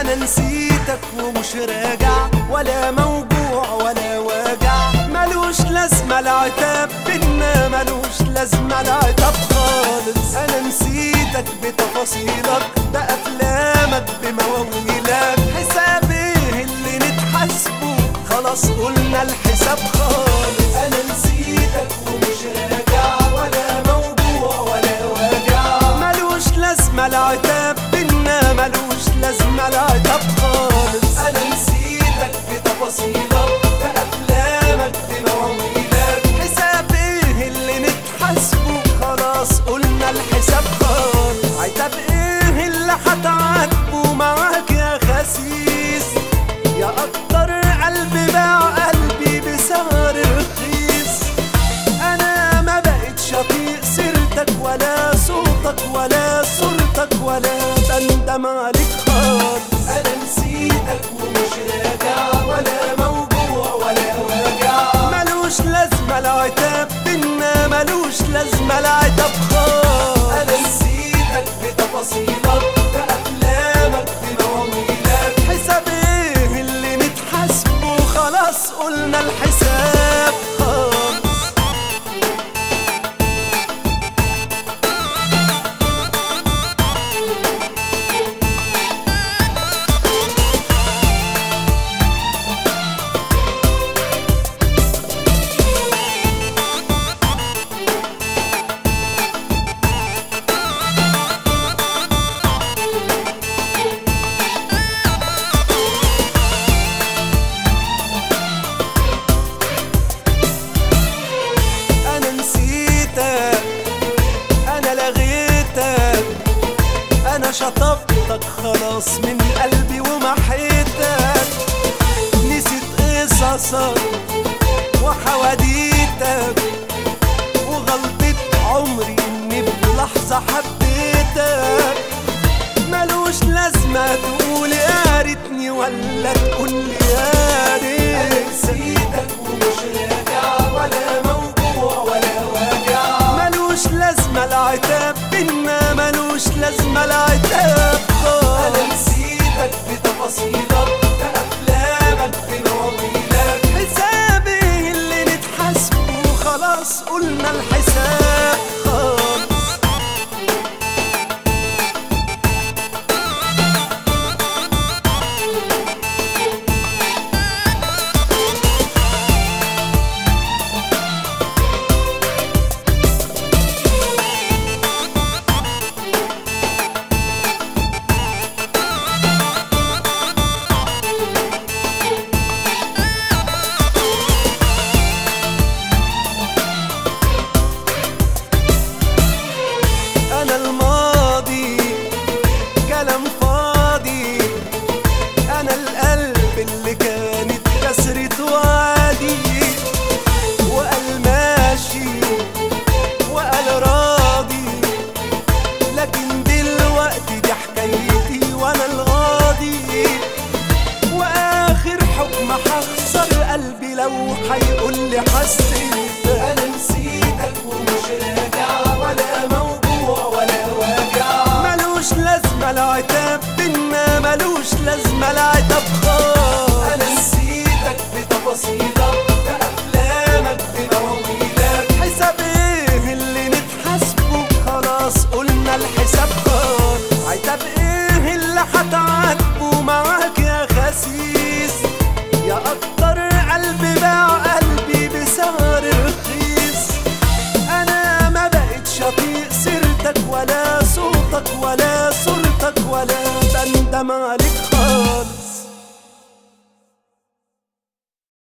انا نسيتك ومش راجع ولا موجوع ولا واجع ملوش لازمة العتاب بينا ملوش لازمة العتاب خالص انا نسيتك بتفاصيلك بأفلامك بمواويلك حساب ايه اللي نتحاسبه خلاص قلنا الحساب خالص انا نسيتك ومش راجع ولا موجوع ولا واجع ملوش لازمة العتاب بينا ملوش لازمة العتاب خالص انا نسيتك بتفاصيلك بأفلامك بمواويلك حساب ايه اللي نتحاسبه خلاص قلنا الحساب خالص عتاب ايه اللي هتعاتبه معاك يا خسيس يا اكتر قلب باع قلبي بسعر رخيص انا ما بقتش اطيق سيرتك ولا صوتك ولا صورتك ولا بندم عليك خالص انا نسيتك ومش راجع ولا موجوع ولا واجع ملوش لازمه العتاب بينا ملوش لازمه العتاب خالص انا نسيتك بتفاصيلك بافلامك بمواويلك حساب ايه اللي نتحاسبه خلاص قلنا الحساب خالص انا نسيتك انا لغيتك انا شطبتك خلاص من قلبي ومحيتك نسيت قصصك وحواديتك وغلطة عمري اني بلحظة حبيتك ملوش لازمة تقول يا ريتني ولا تقول يا ريت نسيتك ومش راجع ولا موجوع ولا واجع ملوش لازمة العتاب بينا ملوش لازمة العتاب انا نسيتك بتفاصيلك بأفلامك بمواويلك حسابي اللي نتحاسبه خلاص قلنا الحساب خالص انا الماضي كلام فاضي انا القلب اللي كانت كسرته عادي وقال ماشي وقال راضي لكن دلوقتي دي حكايتي وانا الغاضي واخر حكم هخسر قلبي لو هيقول لي حسيت انا نسيتك ومش راجع ولا موجوع ولا واجع ملوش لازمه العتاب بينا ملوش لازمه العتاب خالص انا نسيتك بتفاصيلك بافلامك بمواويلك حساب ايه اللي نتحاسبه خلاص قلنا الحساب خالص عتاب ايه اللي هتعاتبه معاك يا خسيس يا اكتر قلب باع قلبي بسعر رخيص انا ما بقتش اطيق سيرتك ولا صوتك ولا صورتك ولا بندم عليك